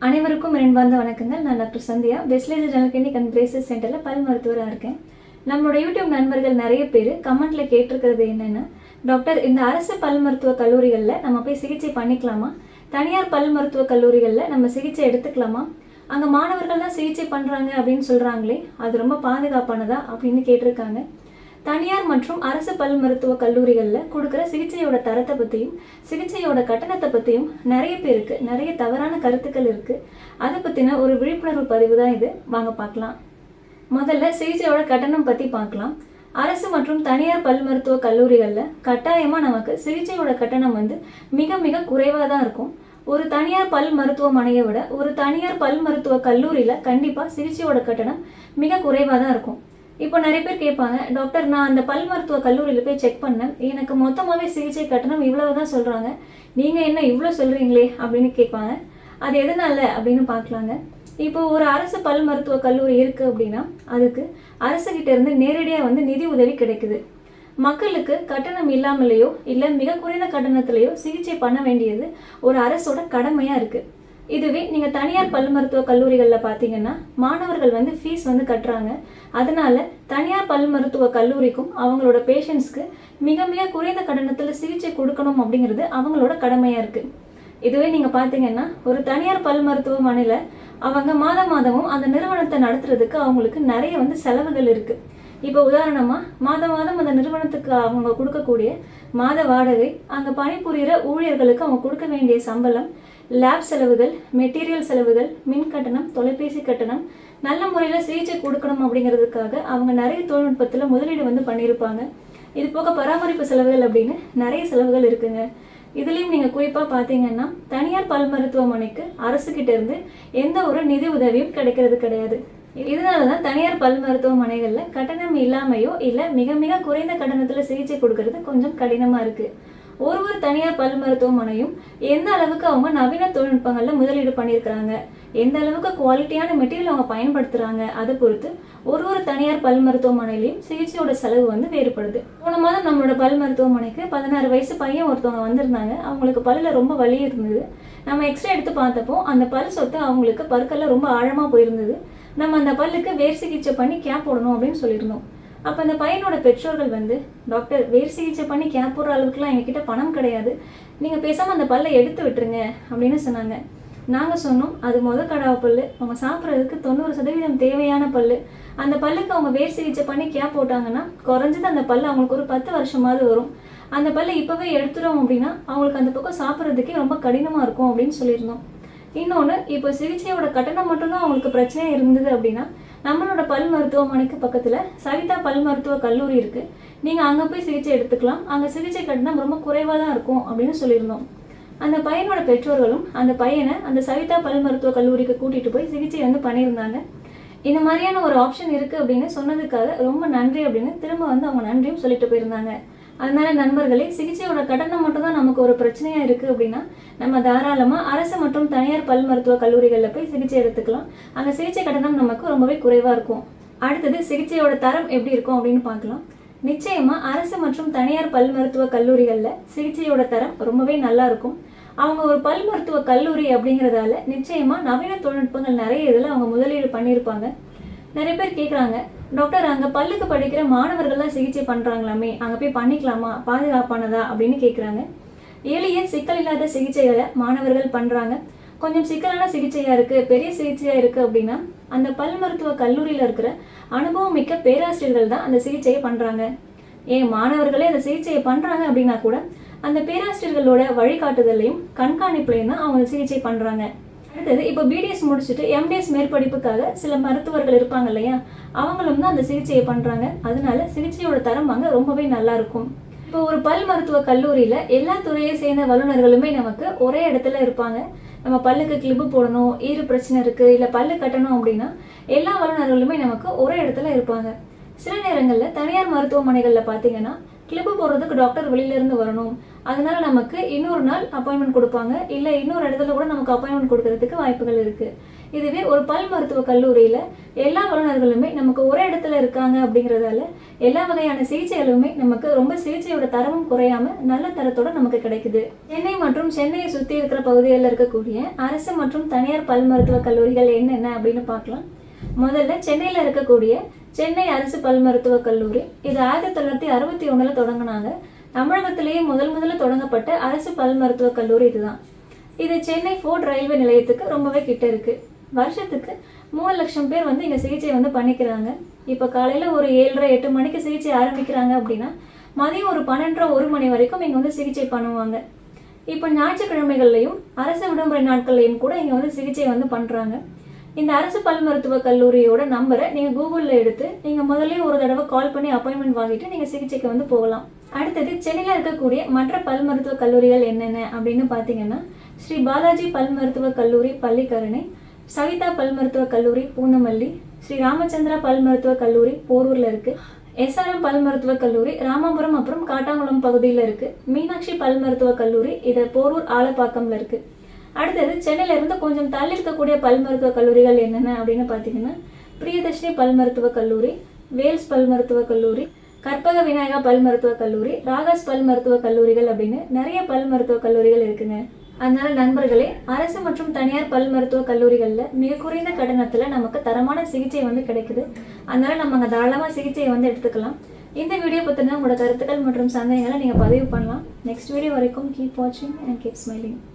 அனைவருக்கும் இரண்டாந்த வணக்கங்கள் நான் டாக்டர் சந்தியா பெஸ்லேஜ் ஜெனரல் கிளினிக் அண்ட் பிரேசஸ் சென்டரில் பல் மருத்துவராக இருக்கேன் நம்மளோட யூடியூப் நண்பர்கள் நிறைய பேர் கமெண்ட்ல கேட்டிருக்கிறது என்னன்னா டாக்டர் இந்த அரசு பல் மருத்துவ கல்லூரிகளில் நம்ம போய் சிகிச்சை பண்ணிக்கலாமா தனியார் பல் மருத்துவ கல்லூரிகளில் நம்ம சிகிச்சை எடுத்துக்கலாமா அங்கே மாணவர்கள் தான் சிகிச்சை பண்ணுறாங்க அப்படின்னு சொல்கிறாங்களே அது ரொம்ப பாதுகாப்பானதா அப்படின்னு கேட்டிருக்காங்க தனியார் மற்றும் அரசு பல் மருத்துவ கல்லூரிகளில் கொடுக்குற சிகிச்சையோட தரத்தை பற்றியும் சிகிச்சையோட கட்டணத்தை பற்றியும் நிறைய பேருக்கு நிறைய தவறான கருத்துக்கள் இருக்குது அதை பற்றின ஒரு விழிப்புணர்வு பதிவு தான் இது வாங்க பார்க்கலாம் முதல்ல சிகிச்சையோட கட்டணம் பற்றி பார்க்கலாம் அரசு மற்றும் தனியார் பல் மருத்துவ கல்லூரிகளில் கட்டாயமாக நமக்கு சிகிச்சையோட கட்டணம் வந்து மிக மிக குறைவாக தான் இருக்கும் ஒரு தனியார் பல் மருத்துவமனையை விட ஒரு தனியார் பல் மருத்துவ கல்லூரியில் கண்டிப்பாக சிகிச்சையோட கட்டணம் மிக குறைவாக தான் இருக்கும் இப்போ நிறைய பேர் கேட்பாங்க டாக்டர் நான் அந்த பல் மருத்துவ கல்லூரியில் போய் செக் பண்ணேன் எனக்கு மொத்தமாகவே சிகிச்சை கட்டணம் இவ்வளவு தான் சொல்கிறாங்க நீங்கள் என்ன இவ்வளோ சொல்கிறீங்களே அப்படின்னு கேட்பாங்க அது எதனால அப்படின்னு பார்க்கலாங்க இப்போ ஒரு அரசு பல் மருத்துவ கல்லூரி இருக்குது அப்படின்னா அதுக்கு அரசுகிட்ட இருந்து நேரடியாக வந்து நிதி உதவி கிடைக்குது மக்களுக்கு கட்டணம் இல்லாமலேயோ இல்லை மிக குறைந்த கட்டணத்திலேயோ சிகிச்சை பண்ண வேண்டியது ஒரு அரசோட கடமையாக இருக்குது இதுவே நீங்கள் தனியார் பல் மருத்துவ கல்லூரிகளில் பார்த்தீங்கன்னா மாணவர்கள் வந்து ஃபீஸ் வந்து கட்டுறாங்க அதனால தனியார் பல் மருத்துவ கல்லூரிக்கும் அவங்களோட பேஷண்ட்ஸ்க்கு மிக மிக குறைந்த கட்டணத்தில் சிகிச்சை கொடுக்கணும் அப்படிங்கிறது அவங்களோட கடமையாக இருக்குது இதுவே நீங்கள் பார்த்தீங்கன்னா ஒரு தனியார் பல் மருத்துவமனையில் அவங்க மாதம் மாதமும் அந்த நிறுவனத்தை நடத்துறதுக்கு அவங்களுக்கு நிறைய வந்து செலவுகள் இருக்குது இப்போ உதாரணமாக மாதம் மாதம் அந்த நிறுவனத்துக்கு அவங்க கொடுக்கக்கூடிய மாத வாடகை அங்கே பணிபுரிகிற ஊழியர்களுக்கு அவங்க கொடுக்க வேண்டிய சம்பளம் லேப் செலவுகள் மெட்டீரியல் செலவுகள் மின் கட்டணம் தொலைபேசி கட்டணம் நல்ல முறையில் சிகிச்சை கொடுக்கணும் அப்படிங்கிறதுக்காக அவங்க நிறைய தொழில்நுட்பத்தில் முதலீடு வந்து பண்ணியிருப்பாங்க இது போக பராமரிப்பு செலவுகள் அப்படின்னு நிறைய செலவுகள் இருக்குங்க இதுலேயும் நீங்கள் குறிப்பாக பார்த்தீங்கன்னா தனியார் பல் மருத்துவமனைக்கு அரசுகிட்ட இருந்து எந்த ஒரு நிதி உதவியும் கிடைக்கிறது கிடையாது இதனால தான் தனியார் பல் மருத்துவமனைகளில் கட்டணம் இல்லாமையோ இல்லை மிக மிக குறைந்த கட்டணத்தில் சிகிச்சை கொடுக்கறது கொஞ்சம் கடினமாக இருக்குது ஒரு ஒரு தனியார் பல் மருத்துவமனையும் எந்த அளவுக்கு அவங்க நவீன தொழில்நுட்பங்களில் முதலீடு பண்ணியிருக்கிறாங்க எந்த அளவுக்கு குவாலிட்டியான மெட்டீரியல் அவங்க பயன்படுத்துகிறாங்க அதை பொறுத்து ஒரு ஒரு தனியார் பல் மருத்துவமனையிலையும் சிகிச்சையோட செலவு வந்து வேறுபடுது போன மாதம் நம்மளோட பல் மருத்துவமனைக்கு பதினாறு வயசு பையன் ஒருத்தவங்க வந்திருந்தாங்க அவங்களுக்கு பல்லில் ரொம்ப வலி இருந்தது நம்ம எக்ஸ்ரே எடுத்து பார்த்தப்போ அந்த பல் சொத்து அவங்களுக்கு பற்கெல்லாம் ரொம்ப ஆழமாக போயிருந்தது நம்ம அந்த பல்லுக்கு வேர் சிகிச்சை பண்ணி கேப் போடணும் அப்படின்னு சொல்லியிருந்தோம் அப்போ அந்த பையனோட பெற்றோர்கள் வந்து டாக்டர் வேர் சிகிச்சை பண்ணி கேப் போடுற அளவுக்குலாம் எங்ககிட்ட பணம் கிடையாது நீங்கள் பேசாமல் அந்த பல்லை எடுத்து விட்டுருங்க அப்படின்னு சொன்னாங்க நாங்கள் சொன்னோம் அது முத கடாவை பல் அவங்க சாப்பிட்றதுக்கு தொண்ணூறு சதவீதம் தேவையான பல் அந்த பல்லுக்கு அவங்க வேர் சிகிச்சை பண்ணி கேப் போட்டாங்கன்னா குறைஞ்சது அந்த பல் அவங்களுக்கு ஒரு பத்து வருஷமாவது வரும் அந்த பல்லை இப்போவே எடுத்துட்டோம் அப்படின்னா அவங்களுக்கு அந்த பக்கம் சாப்பிட்றதுக்கே ரொம்ப கடினமாக இருக்கும் அப்படின்னு சொல்லியிருந்தோம் இன்னொன்று இப்போ சிகிச்சையோட கட்டணம் மட்டும்தான் அவங்களுக்கு பிரச்சனையாக இருந்தது அப்படின்னா நம்மளோட பல் மருத்துவமனைக்கு பக்கத்தில் சவிதா பல் மருத்துவ கல்லூரி இருக்குது நீங்கள் அங்கே போய் சிகிச்சை எடுத்துக்கலாம் அங்கே சிகிச்சை கட்டணம் ரொம்ப குறைவாக தான் இருக்கும் அப்படின்னு சொல்லியிருந்தோம் அந்த பையனோட பெற்றோர்களும் அந்த பையனை அந்த சவிதா பல் மருத்துவ கல்லூரிக்கு கூட்டிகிட்டு போய் சிகிச்சை வந்து பண்ணியிருந்தாங்க இந்த மாதிரியான ஒரு ஆப்ஷன் இருக்குது அப்படின்னு சொன்னதுக்காக ரொம்ப நன்றி அப்படின்னு திரும்ப வந்து அவங்க நன்றியும் சொல்லிட்டு போயிருந்தாங்க அதனால நண்பர்களே சிகிச்சையோட கட்டணம் மட்டும் தான் நமக்கு ஒரு பிரச்சனையா இருக்கு அப்படின்னா நம்ம தாராளமா அரசு மற்றும் தனியார் பல் மருத்துவ கல்லூரிகளில் போய் சிகிச்சை எடுத்துக்கலாம் அந்த சிகிச்சை கட்டணம் நமக்கு ரொம்பவே குறைவா இருக்கும் அடுத்தது சிகிச்சையோட தரம் எப்படி இருக்கும் அப்படின்னு பார்க்கலாம் நிச்சயமா அரசு மற்றும் தனியார் பல் மருத்துவ கல்லூரிகளில் சிகிச்சையோட தரம் ரொம்பவே நல்லா இருக்கும் அவங்க ஒரு பல் மருத்துவ கல்லூரி அப்படிங்கிறதால நிச்சயமா நவீன தொழில்நுட்பங்கள் நிறைய இதில் அவங்க முதலீடு பண்ணியிருப்பாங்க நிறைய பேர் கேட்குறாங்க டாக்டர் அங்கே பல்லுக்கு படிக்கிற மாணவர்கள் தான் சிகிச்சை பண்ணுறாங்களாமே அங்கே போய் பண்ணிக்கலாமா பாதுகாப்பானதா அப்படின்னு கேட்குறாங்க எளிய சிக்கல் இல்லாத சிகிச்சைகளை மாணவர்கள் பண்ணுறாங்க கொஞ்சம் சிக்கலான சிகிச்சையாக இருக்குது பெரிய சிகிச்சையாக இருக்குது அப்படின்னா அந்த பல் மருத்துவ கல்லூரியில் இருக்கிற அனுபவம் மிக்க பேராசிரியர்கள் தான் அந்த சிகிச்சையை பண்ணுறாங்க ஏன் மாணவர்களே அந்த சிகிச்சையை பண்ணுறாங்க அப்படின்னா கூட அந்த பேராசிரியர்களோட வழிகாட்டுதலையும் கண்காணிப்புலையும் தான் அவங்க சிகிச்சை பண்ணுறாங்க அடுத்தது இப்போ பிடிஎஸ் முடிச்சுட்டு எம்டிஎஸ் மேற்படிப்புக்காக சில மருத்துவர்கள் இருப்பாங்க இல்லையா அவங்களும் தான் அந்த சிகிச்சையை பண்ணுறாங்க அதனால சிகிச்சையோட தரம் அங்கே ரொம்பவே நல்லா இருக்கும் இப்போ ஒரு பல் மருத்துவ கல்லூரியில் எல்லா துறையை சேர்ந்த வல்லுநர்களுமே நமக்கு ஒரே இடத்துல இருப்பாங்க நம்ம பல்லுக்கு கிளிப்பு போடணும் ஈறு பிரச்சனை இருக்குது இல்லை பல்லு கட்டணும் அப்படின்னா எல்லா வல்லுநர்களுமே நமக்கு ஒரே இடத்துல இருப்பாங்க சில நேரங்களில் தனியார் மருத்துவமனைகளில் பார்த்தீங்கன்னா கிளிப்பு போடுறதுக்கு டாக்டர் வெளியிலேருந்து வரணும் அதனால நமக்கு இன்னொரு நாள் அப்பாயின்மெண்ட் கொடுப்பாங்க இல்லை இன்னொரு இடத்துல கூட நமக்கு அப்பாயின்மெண்ட் கொடுக்கறதுக்கு வாய்ப்புகள் இருக்கு இதுவே ஒரு பல் மருத்துவ கல்லூரியில எல்லா வல்லுநர்களுமே நமக்கு ஒரே இடத்துல இருக்காங்க அப்படிங்கறதால எல்லா வகையான சிகிச்சைகளுமே நமக்கு ரொம்ப சிகிச்சையோட தரமும் குறையாம நல்ல தரத்தோட நமக்கு கிடைக்குது சென்னை மற்றும் சென்னையை சுத்தி இருக்கிற பகுதிகளில் இருக்கக்கூடிய அரசு மற்றும் தனியார் பல் மருத்துவ கல்லூரிகள் என்னென்ன அப்படின்னு பார்க்கலாம் முதல்ல சென்னையில இருக்கக்கூடிய சென்னை அரசு பல் மருத்துவ கல்லூரி இது ஆயிரத்தி தொள்ளாயிரத்தி அறுபத்தி ஒண்ணுல தொடங்கினாங்க தமிழகத்திலேயே முதல் முதல்ல தொடங்கப்பட்ட அரசு பல் மருத்துவ கல்லூரி இதுதான் இது சென்னை ஃபோர்ட் ரயில்வே நிலையத்துக்கு ரொம்பவே கிட்ட இருக்கு வருஷத்துக்கு மூணு லட்சம் பேர் வந்து இங்க சிகிச்சை வந்து பண்ணிக்கிறாங்க இப்போ காலையில ஒரு ஏழரை எட்டு மணிக்கு சிகிச்சை ஆரம்பிக்கிறாங்க அப்படின்னா மதியம் ஒரு பன்னெண்டரை ஒரு மணி வரைக்கும் இங்க வந்து சிகிச்சை பண்ணுவாங்க இப்போ ஞாயிற்றுக்கிழமைகள்லையும் அரசு விடுமுறை நாட்கள்லையும் கூட இங்க வந்து சிகிச்சை வந்து பண்றாங்க இந்த அரசு பல் மருத்துவ கல்லூரியோட நம்பரை நீங்க கூகுள்ல எடுத்து நீங்க முதல்ல ஒரு தடவை கால் பண்ணி அப்பாயின்மெண்ட் வாங்கிட்டு நீங்க சிகிச்சைக்கு வந்து போகலாம் அடுத்தது சென்னையில இருக்கக்கூடிய மற்ற பல் மருத்துவ கல்லூரிகள் என்னென்ன அப்படின்னு பாத்தீங்கன்னா ஸ்ரீ பாலாஜி பல் மருத்துவ கல்லூரி பள்ளிக்கரணை சவிதா பல் மருத்துவ கல்லூரி பூந்தமல்லி ஸ்ரீ ராமச்சந்திரா பல் மருத்துவ கல்லூரி போரூர்ல இருக்கு எஸ்ஆர்எம் பல் மருத்துவ கல்லூரி ராமபுரம் அப்புறம் காட்டாங்குளம் பகுதியில் இருக்கு மீனாட்சி பல் மருத்துவ கல்லூரி இது போரூர் ஆலப்பாக்கம்ல இருக்கு அடுத்தது சென்னையில இருந்து கொஞ்சம் தள்ளி இருக்கக்கூடிய பல் மருத்துவ கல்லூரிகள் என்னென்ன அப்படின்னு பார்த்தீங்கன்னா பிரியதர்ஷினி பல் மருத்துவ கல்லூரி வேல்ஸ் பல் மருத்துவ கல்லூரி கற்பக விநாயகா பல் மருத்துவ கல்லூரி ராகாஸ் பல் மருத்துவ கல்லூரிகள் அப்படின்னு நிறைய பல் மருத்துவ கல்லூரிகள் இருக்குங்க அதனால நண்பர்களே அரசு மற்றும் தனியார் பல் மருத்துவ கல்லூரிகளில் மிக குறைந்த கட்டணத்தில் நமக்கு தரமான சிகிச்சை வந்து கிடைக்குது அதனால நம்ம அங்கே தாராளமாக சிகிச்சையை வந்து எடுத்துக்கலாம் இந்த வீடியோ பற்றின உங்களோட கருத்துக்கள் மற்றும் சந்தேகங்களை நீங்கள் பதிவு பண்ணலாம் நெக்ஸ்ட் வீடியோ வரைக்கும் கீப் வாட்சிங் அண்ட் கீப் ஸ்மைலிங்